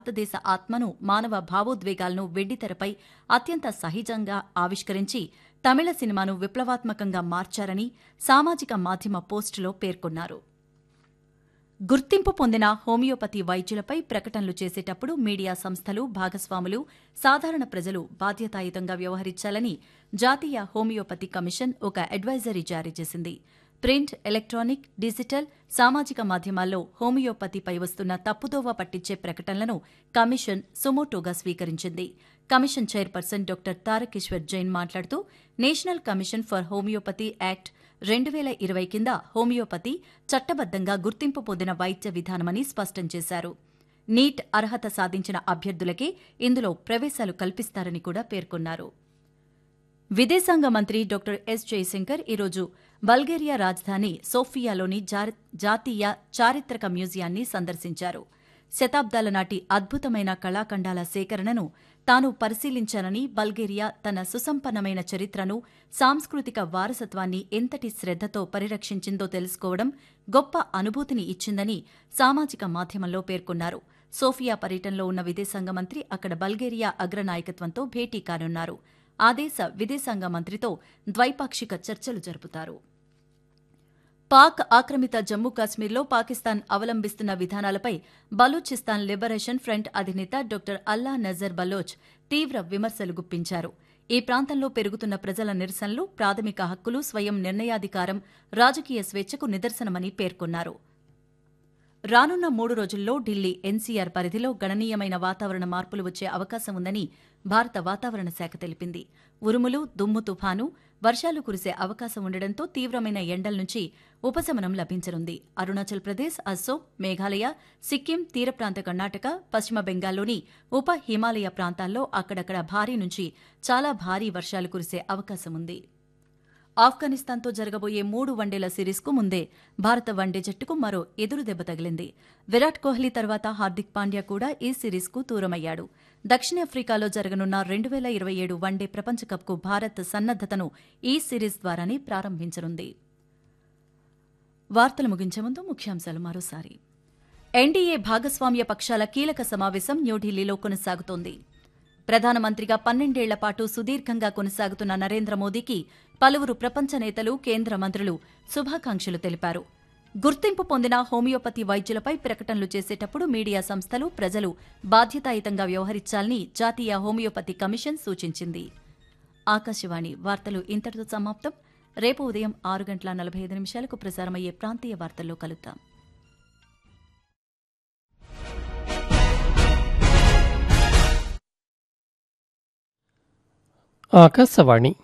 భారతదేశ ఆత్మను మానవ భావోద్వేగాలను వెండితెరపై అత్యంత సహజంగా ఆవిష్కరించి తమిళ సినిమాను విప్లవాత్మకంగా మార్చారని సామాజిక మాధ్యమ పోస్టులో పేర్కొన్నారు గుర్తింపు పొందిన హోమియోపతి వైద్యులపై ప్రకటనలు చేసేటప్పుడు మీడియా సంస్థలు భాగస్వాములు సాధారణ ప్రజలు బాధ్యతాయుతంగా వ్యవహరించాలని జాతీయ హోమియోపతి కమిషన్ ఒక అడ్వైజరీ జారీ చేసింది ప్రింట్ ఎలక్ట్రానిక్ డిజిటల్ సామాజిక మాధ్యమాల్లో హోమియోపతిపై వస్తున్న తప్పుదోవ పట్టించే ప్రకటనలను కమిషన్ సుమోటోగా స్వీకరించింది commission chairperson doctor Tarakeshwar Jain మాట్లాడుతూ national commission for homeopathy act రెండు వేల ఇరవై కింద హోమియోపతి చట్టబద్దంగా గుర్తింపు పొందిన వైద్య విధానమని స్పష్టం చేశారు నీట్ అర్హత సాధించిన అభ్యర్థులకే ఇందులో ప్రవేశాలు కల్పిస్తారని కూడా పేర్కొన్నారు విదేశాంగ మంత్రి డాక్టర్ ఎస్ జయశంకర్ ఈరోజు బల్గేరియా రాజధాని సోఫియాలోని జారి- జాతీయ చారిత్రక మ్యూజియాన్ని సందర్శించారు శతాబ్దాల నాటి అద్భుతమైన కళాఖండాల సేకరణను తాను పరిశీలించానని బల్గేరియా తన సుసంపన్నమైన చరిత్రను సాంస్కృతిక వారసత్వాన్ని ఎంతటి శ్రద్దతో పరిరక్షించిందో తెలుసుకోవడం గొప్ప అనుభూతిని ఇచ్చిందని సామాజిక మాధ్యమంలో పేర్కొన్నారు సోఫియా పర్యటనలో ఉన్న విదేశాంగ మంత్రి అక్కడ బల్గేరియా అగ్రనాయకత్వంతో భేటీ కానున్నారు ఆ దేశ విదేశాంగ మంత్రితో ద్వైపాక్షిక చర్చలు జరుపుతారు పాక్ ఆక్రమిత జమ్మూ కాశ్మీర్లో పాకిస్తాన్ అవలంబిస్తున్న విధానాలపై బలూచిస్తాన్ లిబరేషన్ ఫ్రంట్ అధినేత డాక్టర్ అల్లా నజర్ బలోచ్ తీవ్ర విమర్శలు గుప్పించారు ఈ ప్రాంతంలో పెరుగుతున్న ప్రజల నిరసనలు ప్రాథమిక హక్కులు స్వయం నిర్ణయాధికారం రాజకీయ స్వేచ్ఛకు నిదర్శనమని పేర్కొన్నారు రానున్న మూడు రోజుల్లో ఢిల్లీ ఎన్సీఆర్ పరిధిలో గణనీయమైన వాతావరణ మార్పులు వచ్చే అవకాశం ఉందని భారత వాతావరణ శాఖ తెలిపింది ఉరుములు దుమ్ము తుఫాను వర్షాలు కురిసే అవకాశం ఉండడంతో తీవ్రమైన ఎండల నుంచి ఉపశమనం లభించనుంది అరుణాచల్ ప్రదేశ్ అస్సోం మేఘాలయ సిక్కిం తీర ప్రాంత కర్ణాటక పశ్చిమ బెంగాల్లోని ఉప హిమాలయ ప్రాంతాల్లో అక్కడక్కడ భారీ నుంచి చాలా భారీ వర్షాలు కురిసే అవకాశం ఉంది ఆఫ్ఘనిస్తాన్తో జరగబోయే మూడు వన్డేల సిరీస్కు ముందే భారత వన్డే జట్టుకు మరో ఎదురు దెబ్బ తగిలింది విరాట్ కోహ్లీ తర్వాత హార్దిక్ పాండ్యా కూడా ఈ సిరీస్కు దూరమయ్యాడు దక్షిణాఫ్రికాలో జరగనున్న రెండు వేల ఇరవై ఏడు వన్డే ప్రపంచకప్కు భారత్ సన్నద్దతను ఈ సిరీస్ ద్వారానే ప్రారంభించనుంది వార్తలు ముగించే ముందు ముఖ్యాంశాలు మరోసారి ఎన్డీఏ భాగస్వామ్య పక్షాల కీలక సమావేశం న్యూఢిల్లీలో కొనసాగుతోంది ప్రధానమంత్రిగా పన్నెండేళ్ల పాటు సుదీర్ఘంగా కొనసాగుతున్న నరేంద్ర మోదీకి పలువురు ప్రపంచ నేతలు కేంద్ర మంత్రులు శుభాకాంక్షలు తెలిపారు గుర్తింపు పొందిన హోమియోపతి వైద్యులపై ప్రకటనలు చేసేటప్పుడు మీడియా సంస్థలు ప్రజలు బాధ్యతాయుతంగా వ్యవహరించాలని జాతీయ హోమియోపతి కమిషన్ సూచించింది ఆకాశవాణి వార్తలు ఇంతటితో సమాప్తం రేపు ఉదయం ఆరు గంటల నలభై ఐదు నిమిషాలకు ప్రసారమయ్యే ప్రాంతీయ వార్తల్లో కలుద్దాం ఆకాశవాణి